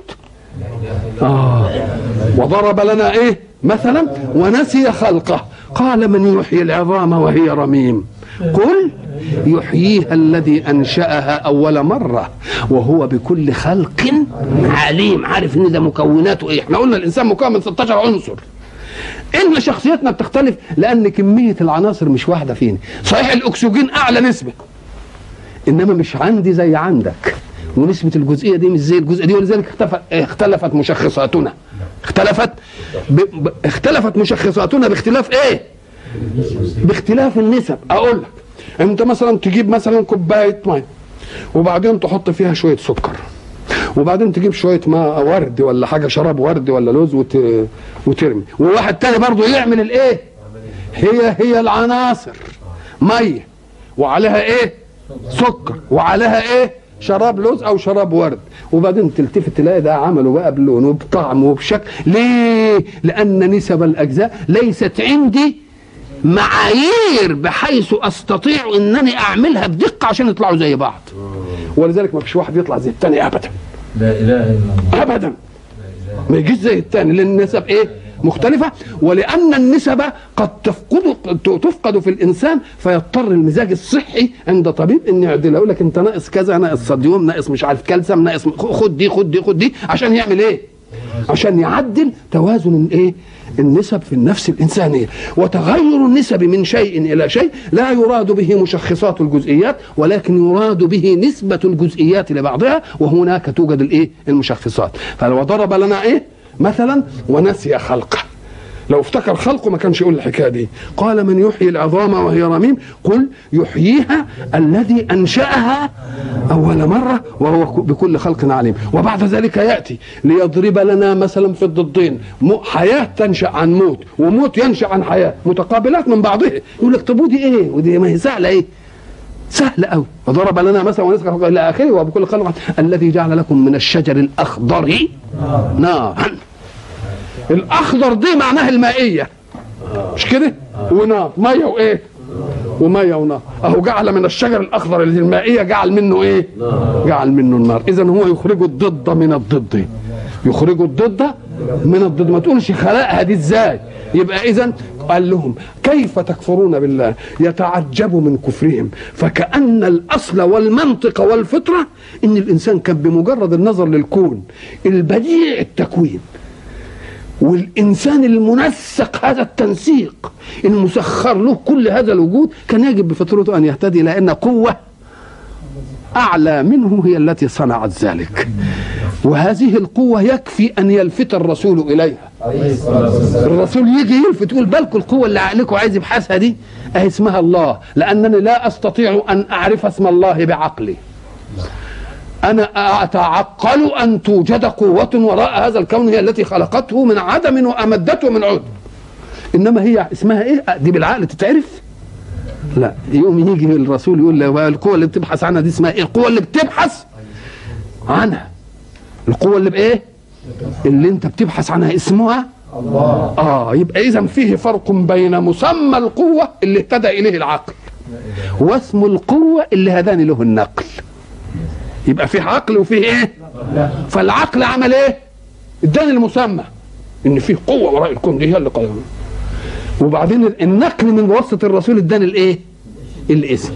آه وضرب لنا ايه مثلا ونسي خلقه قال من يحيي العظام وهي رميم قل يحييها الذي انشاها اول مره وهو بكل خلق عليم عارف ان ده مكوناته ايه احنا قلنا الانسان مكون من 16 عنصر ان شخصيتنا بتختلف لان كميه العناصر مش واحده فينا صحيح الاكسجين اعلى نسبه انما مش عندي زي عندك ونسبة الجزئية دي مش زي الجزئية دي ولذلك اختلفت اختلفت مشخصاتنا اختلفت ب... ب... اختلفت مشخصاتنا باختلاف ايه؟ باختلاف النسب اقول لك انت مثلا تجيب مثلا كوباية مية وبعدين تحط فيها شوية سكر وبعدين تجيب شوية ماء ورد ولا حاجة شراب ورد ولا لوز وت... وترمي وواحد تاني برضه يعمل الايه؟ هي هي العناصر مية وعليها ايه؟ سكر وعليها ايه؟ شراب لوز او شراب ورد وبعدين تلتفت تلاقي ده عمله بقى بلون وبطعم وبشكل ليه؟ لان نسب الاجزاء ليست عندي معايير بحيث استطيع انني اعملها بدقه عشان يطلعوا زي بعض ولذلك ما فيش واحد يطلع زي الثاني ابدا لا إله إلا الله ابدا ما يجيش زي الثاني لان النسب ايه مختلفة ولأن النسب قد تفقد تفقد في الإنسان فيضطر المزاج الصحي عند طبيب إن يعدل يقول لك أنت ناقص كذا ناقص صديوم ناقص مش عارف كالسيوم ناقص خد دي خد دي خد دي عشان يعمل إيه؟ عشان يعدل توازن الإيه؟ النسب في النفس الإنسانية وتغير النسب من شيء إلى شيء لا يراد به مشخصات الجزئيات ولكن يراد به نسبة الجزئيات لبعضها وهناك توجد الإيه المشخصات فلو ضرب لنا إيه مثلا ونسي خلقه لو افتكر خلقه ما كانش يقول الحكايه دي قال من يحيي العظام وهي رميم قل يحييها الذي انشاها اول مره وهو بكل خلق عليم وبعد ذلك ياتي ليضرب لنا مثلا في الضدين مو- حياه تنشا عن موت وموت ينشا عن حياه متقابلات من بعضها يقول لك طب ودي ايه ودي ما هي سهله ايه سهل قوي وضرب لنا مثلا ونسخ خلقه الى اخره وبكل خلق الذي جعل لكم من الشجر الاخضر نارا الاخضر دي معناها المائيه مش كده ونار ميه وايه وميه ونار اهو جعل من الشجر الاخضر اللي المائيه جعل منه ايه جعل منه النار اذا هو يخرج الضد من الضد يخرج الضد من الضد ما تقولش خلقها دي ازاي يبقى اذا قال لهم كيف تكفرون بالله يتعجب من كفرهم فكأن الأصل والمنطق والفطرة إن الإنسان كان بمجرد النظر للكون البديع التكوين والإنسان المنسق هذا التنسيق المسخر له كل هذا الوجود كان يجب بفطرته أن يهتدي إلى أن قوة أعلى منه هي التي صنعت ذلك وهذه القوة يكفي أن يلفت الرسول إليها الرسول يجي يلفت يقول بالكم القوة اللي عقلكم عايز يبحثها دي أهي اسمها الله لأنني لا أستطيع أن أعرف اسم الله بعقلي أنا أتعقل أن توجد قوة وراء هذا الكون هي التي خلقته من عدم وأمدته من عدم إنما هي اسمها إيه دي بالعقل تتعرف لا يقوم يجي الرسول يقول له القوة اللي بتبحث عنها دي اسمها إيه القوة اللي بتبحث عنها القوة اللي بإيه اللي أنت بتبحث عنها اسمها الله آه يبقى إذا فيه فرق بين مسمى القوة اللي اهتدى إليه العقل واسم القوة اللي هداني له النقل يبقى فيه عقل وفيه ايه فالعقل عمل ايه اداني المسمى ان فيه قوه وراء الكون دي هي اللي قدرنا وبعدين النقل من واسطه الرسول اداني الايه الاسم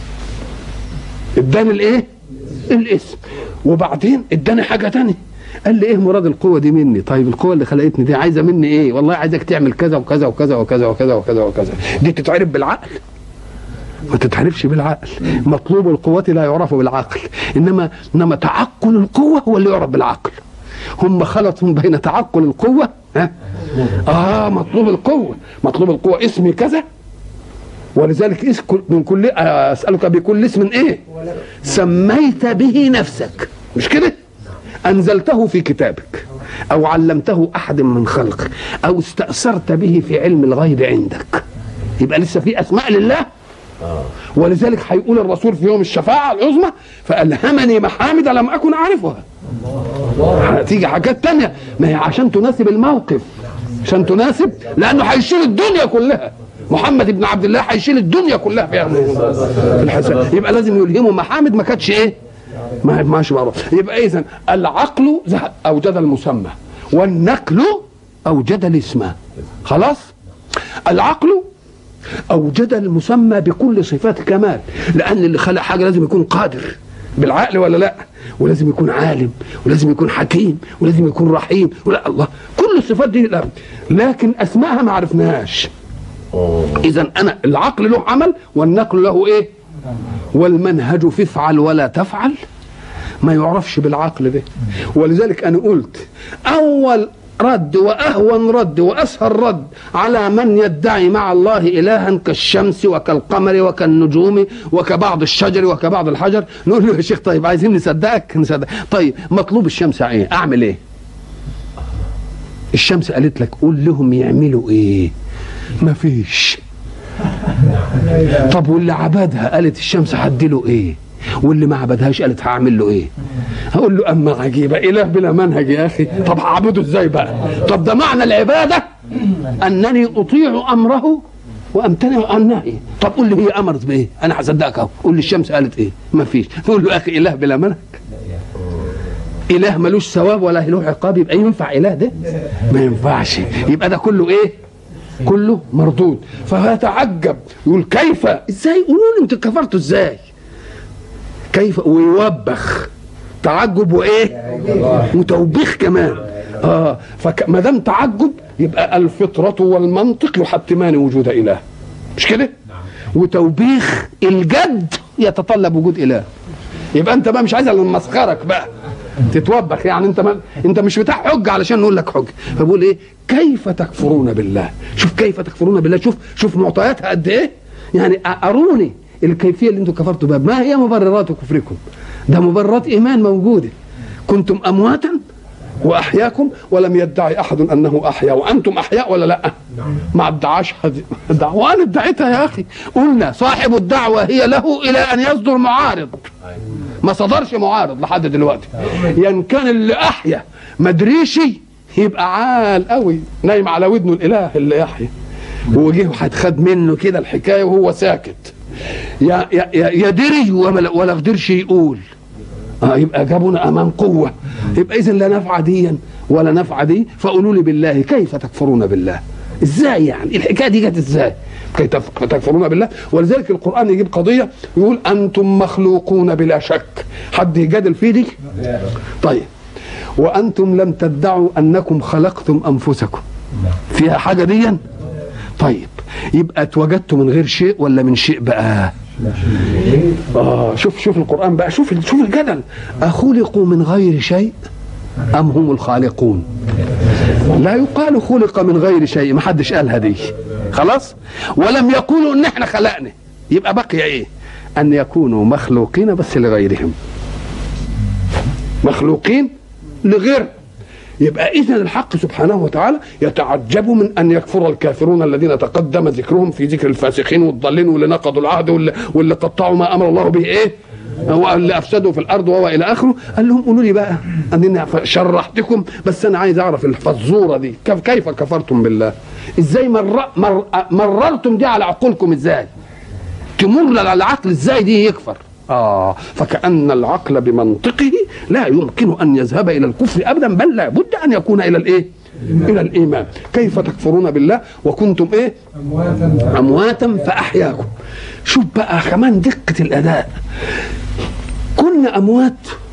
اداني الايه الاسم وبعدين اداني حاجه تانية قال لي ايه مراد القوه دي مني طيب القوه اللي خلقتني دي عايزه مني ايه والله عايزك تعمل كذا وكذا وكذا وكذا وكذا وكذا وكذا دي تتعرف بالعقل ما تتعرفش بالعقل مطلوب القوة لا يعرف بالعقل إنما إنما تعقل القوة هو اللي يعرف بالعقل هم خلطوا بين تعقل القوة ها؟ آه مطلوب القوة مطلوب القوة اسمي كذا ولذلك اسكن من كل أسألك بكل اسم إيه سميت به نفسك مش كده أنزلته في كتابك أو علمته أحد من خلقك أو استأثرت به في علم الغيب عندك يبقى لسه في أسماء لله ولذلك هيقول الرسول في يوم الشفاعة العظمى فألهمني محامد لم أكن أعرفها هتيجي حاجات تانية ما هي عشان تناسب الموقف عشان تناسب لأنه هيشيل الدنيا كلها محمد بن عبد الله هيشيل الدنيا كلها في في الحساب يبقى لازم يلهمه محامد ما كانتش ايه ما ماشي معروف يبقى اذا العقل اوجد المسمى والنقل اوجد الاسم خلاص العقل اوجد المسمى بكل صفات كمال لان اللي خلق حاجه لازم يكون قادر بالعقل ولا لا ولازم يكون عالم ولازم يكون حكيم ولازم يكون رحيم ولا الله كل الصفات دي لا لكن اسمائها ما عرفناهاش اذا انا العقل له عمل والنقل له ايه والمنهج في افعل ولا تفعل ما يعرفش بالعقل ده ولذلك انا قلت اول رد واهون رد واسهل رد على من يدعي مع الله الها كالشمس وكالقمر وكالنجوم وكبعض الشجر وكبعض الحجر نقول له يا شيخ طيب عايزين نصدقك نصدق طيب مطلوب الشمس ايه اعمل ايه الشمس قالت لك قول لهم يعملوا ايه ما فيش طب واللي عبدها قالت الشمس هديله ايه واللي ما عبدهاش قالت هعمل له ايه هقول له اما عجيبه اله بلا منهج يا اخي طب هعبده ازاي بقى طب ده معنى العباده انني اطيع امره وامتنع عن نهيه طب قول لي هي امرت بايه انا هصدقك اهو قول لي الشمس قالت ايه ما فيش نقول له اخي اله بلا منهج اله ملوش ثواب ولا له عقاب يبقى ينفع اله ده ما ينفعش يبقى ده كله ايه كله مردود فيتعجب يقول كيف ازاي قولوا لي انتوا كفرتوا ازاي كيف ويوبخ تعجب وايه وتوبيخ كمان اه فما دام تعجب يبقى الفطره والمنطق يحتمان وجود اله مش كده وتوبيخ الجد يتطلب وجود اله يبقى انت بقى مش عايز الا نمسخرك بقى تتوبخ يعني انت ما انت مش بتاع حجه علشان نقول لك حجه فبقول ايه كيف تكفرون بالله شوف كيف تكفرون بالله شوف شوف معطياتها قد ايه يعني اروني الكيفيه اللي انتم كفرتوا بها ما هي مبررات كفركم ده مبررات ايمان موجوده كنتم امواتا واحياكم ولم يدعي احد انه احيا وانتم احياء ولا لا ما ادعاش حد وانا ادعيتها يا اخي قلنا صاحب الدعوه هي له الى ان يصدر معارض ما صدرش معارض لحد دلوقتي يعني كان اللي احيا ما دريشي يبقى عال قوي نايم على ودنه الاله اللي يحيى وجه واحد خد منه كده الحكايه وهو ساكت يا يا يا دري ولا ولا قدرش يقول اه يبقى جابونا امام قوه يبقى اذا لا نفع ديا ولا نفع دي فقولوا لي بالله كيف تكفرون بالله ازاي يعني الحكايه دي جت ازاي كيف تكفرون بالله ولذلك القران يجيب قضيه يقول انتم مخلوقون بلا شك حد يجادل في دي طيب وانتم لم تدعوا انكم خلقتم انفسكم فيها حاجه دي طيب يبقى اتوجدتوا من غير شيء ولا من شيء بقى اه شوف شوف القران بقى شوف شوف الجدل اخلقوا من غير شيء ام هم الخالقون لا يقال خلق من غير شيء ما حدش قالها دي خلاص ولم يقولوا ان احنا خلقنا يبقى بقي ايه ان يكونوا مخلوقين بس لغيرهم مخلوقين لغير يبقى اذا الحق سبحانه وتعالى يتعجب من ان يكفر الكافرون الذين تقدم ذكرهم في ذكر الفاسقين والضالين واللي نقضوا العهد واللي, واللي قطعوا ما امر الله به ايه واللي افسدوا في الارض وهو الى اخره قال لهم قولوا لي بقى اني شرحتكم بس انا عايز اعرف الفزوره دي كيف كيف كفرتم بالله ازاي مر مر مررتم دي على عقولكم ازاي تمر على العقل ازاي دي يكفر آه فكأن العقل بمنطقه لا يمكن أن يذهب إلى الكفر أبدا بل لا بد أن يكون إلى الإيه إلى الإيمان كيف تكفرون بالله وكنتم إيه أمواتا أمواتا فأحياكم شوف بقى كمان دقة الأداء كنا أموات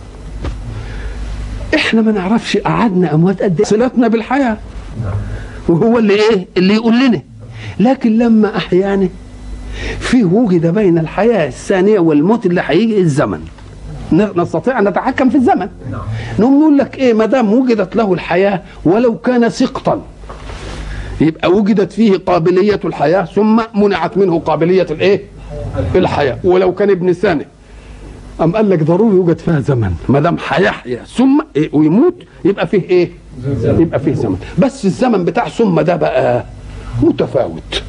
إحنا ما نعرفش قعدنا أموات قد إيه صلتنا بالحياة وهو اللي إيه اللي يقول لنا لكن لما أحيانا فيه وجد بين الحياة الثانية والموت اللي هيجي الزمن نستطيع ان نتحكم في الزمن نقوم نقول لك ايه ما دام وجدت له الحياه ولو كان سقطا يبقى وجدت فيه قابليه الحياه ثم منعت منه قابليه الايه الحياه ولو كان ابن سنه أم قال لك ضروري يوجد فيها زمن ما دام هيحيا ثم إيه ويموت يبقى فيه ايه يبقى فيه زمن بس الزمن بتاع ثم ده بقى متفاوت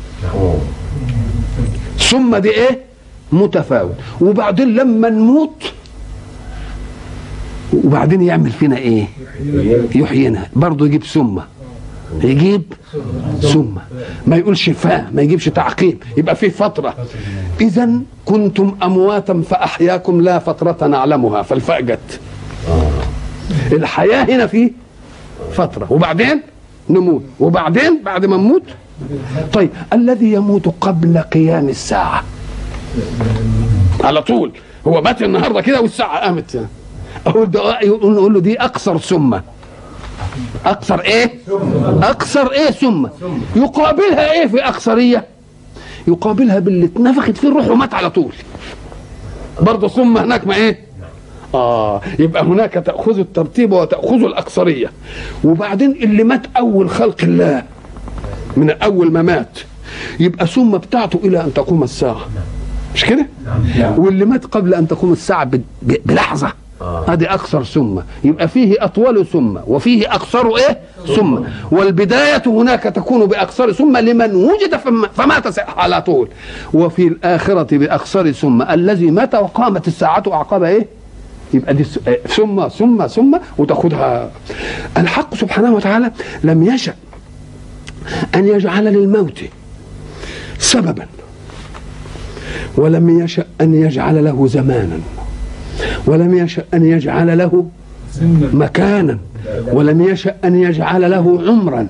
ثم دي ايه متفاوت وبعدين لما نموت وبعدين يعمل فينا ايه يحيينا برضه يجيب ثم يجيب ثم ما يقولش فا ما يجيبش تعقيب يبقى فيه فترة إذا كنتم أمواتا فأحياكم لا فترة نعلمها فالفاء جت الحياة هنا فيه فترة وبعدين نموت وبعدين بعد ما نموت طيب الذي يموت قبل قيام الساعة على طول هو مات النهارده كده والساعة قامت يعني. أقول ده نقول له دي أقصر سمة أقصر إيه؟ أقصر إيه ثم يقابلها إيه في أقصرية؟ يقابلها باللي اتنفخت فيه الروح ومات على طول برضه ثم هناك ما إيه؟ آه يبقى هناك تأخذ الترتيب وتأخذ الأقصرية وبعدين اللي مات أول خلق الله من أول ما مات يبقى ثم بتاعته إلى أن تقوم الساعة مش كده؟ واللي مات قبل أن تقوم الساعة ب- ب- بلحظة هذه أقصر ثم يبقى فيه أطول ثم وفيه أقصر إيه ثم والبداية هناك تكون بأقصر ثم لمن وجد فم- فمات على طول وفي الآخرة بأقصر ثم الذي مات وقامت الساعة أعقاب إيه يبقى دي س- آه، ثم ثم ثم وتاخدها الحق سبحانه وتعالى لم يشأ أن يجعل للموت سببا ولم يشأ أن يجعل له زمانا ولم يشأ أن يجعل له سنا مكانا ولم يشأ أن يجعل له عمرا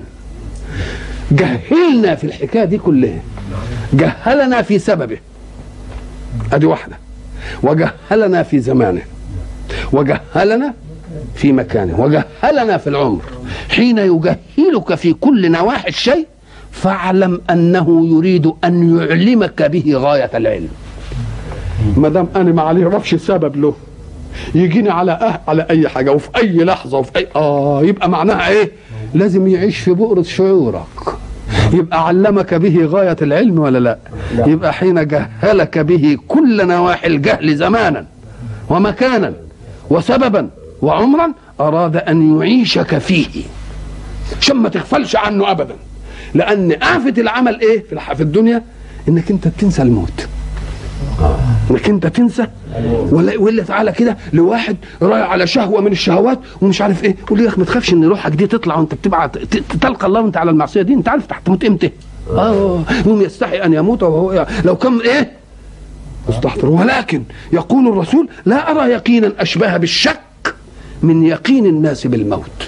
جهلنا في الحكاية دي كلها جهلنا في سببه ادي واحدة وجهلنا في زمانه وجهلنا في مكانه وجهلنا في العمر حين يجهلك في كل نواحي الشيء فاعلم انه يريد ان يعلمك به غايه العلم ما دام انا ما اعرفش سبب له يجيني على أه على اي حاجه وفي اي لحظه وفي اي اه يبقى معناها ايه لازم يعيش في بؤرة شعورك يبقى علمك به غاية العلم ولا لا يبقى حين جهلك به كل نواحي الجهل زمانا ومكانا وسببا وعمرا أراد أن يعيشك فيه عشان ما تغفلش عنه أبدا لأن آفة العمل إيه في الح- في الدنيا إنك أنت تنسى الموت انك انت تنسى ولا ولا تعالى كده لواحد رايح على شهوه من الشهوات ومش عارف ايه يقول لي يا اخي ما تخافش ان روحك دي تطلع وانت بتبعت ت- ت- تلقى الله وانت على المعصيه دي انت عارف تحت تموت امتى اه يوم يستحي ان يموت وهو لو كان ايه استحضر ولكن يقول الرسول لا ارى يقينا اشبه بالشك من يقين الناس بالموت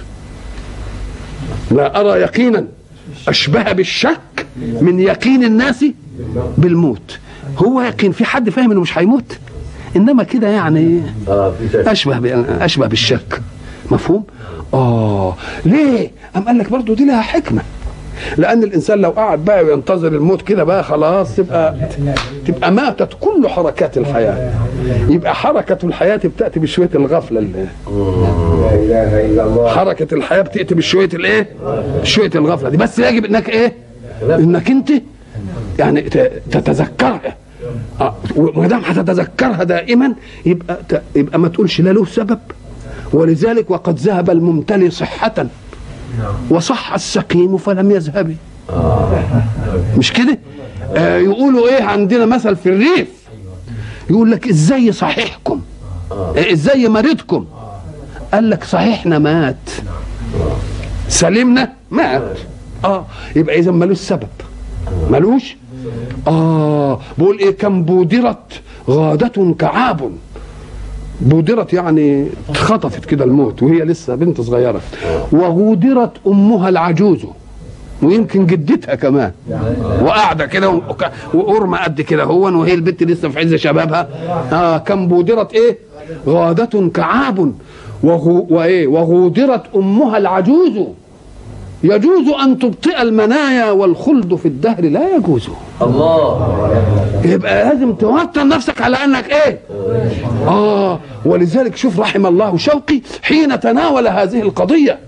لا ارى يقينا اشبه بالشك من يقين الناس بالموت هو يقين في حد فاهم انه مش هيموت انما كده يعني اه في شك اشبه ب- اشبه بالشك مفهوم اه ليه ام قال لك برضه دي لها حكمه لان الانسان لو قعد بقى وينتظر الموت كده بقى خلاص تبقى تبقى ماتت كل حركات الحياه يبقى حركه الحياه بتاتي بشويه الغفله اللي لا اله الا الله حركه الحياه بتاتي بشويه الايه شويه الغفله دي بس يجب انك ايه انك انت يعني ت- تتذكرها آه، وما دام هتتذكرها دائما يبقى ت- يبقى ما تقولش لا له سبب ولذلك وقد ذهب الممتلي صحة وصح السقيم فلم يذهب مش كده آه يقولوا ايه عندنا مثل في الريف يقول لك ازاي صحيحكم آه، ازاي مريضكم قال لك صحيحنا مات سلمنا مات اه يبقى اذا ملوش سبب ملوش اه بقول ايه كم بودرت غادة كعاب بودرت يعني اتخطفت كده الموت وهي لسه بنت صغيرة وغودرت أمها العجوز ويمكن جدتها كمان وقاعدة كده وك- وقرمة قد كده هو وهي البنت لسه في عز شبابها آه كم بودرت ايه غادة كعاب وغو وايه وغودرت أمها العجوز يجوز أن تبطئ المنايا والخلد في الدهر لا يجوز الله يبقى لازم توتر نفسك على انك ايه اه ولذلك شوف رحم الله شوقي حين تناول هذه القضيه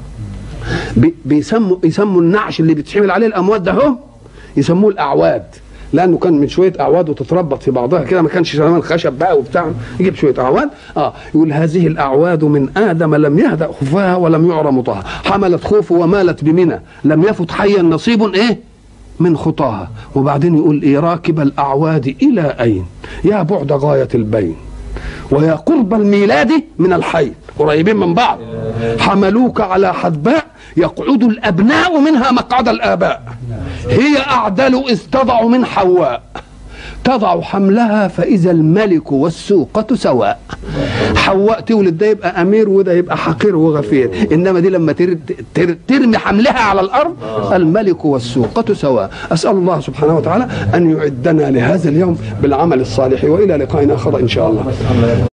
بي- بيسموا يسموا النعش اللي بيتحمل عليه الاموات ده هو يسموه الاعواد لانه كان من شويه اعواد وتتربط في بعضها كده ما كانش زمان خشب بقى وبتاع يجيب شويه اعواد اه يقول هذه الاعواد من ادم لم يهدا خفاها ولم يعرى مطاها حملت خوف ومالت بمنى لم يفت حيا نصيب ايه من خطاها وبعدين يقول ايه راكب الاعواد الى اين يا بعد غايه البين ويا قرب الميلاد من الحي قريبين من بعض حملوك على حدباء يقعد الابناء منها مقعد الاباء هي اعدل اذ تضع من حواء تضع حملها فاذا الملك والسوقة سواء حواء تولد ده يبقى امير وده يبقى حقير وغفير انما دي لما تر- تر- ترمي حملها على الارض الملك والسوقة سواء اسال الله سبحانه وتعالى ان يعدنا لهذا اليوم بالعمل الصالح والى لقاء اخر ان شاء الله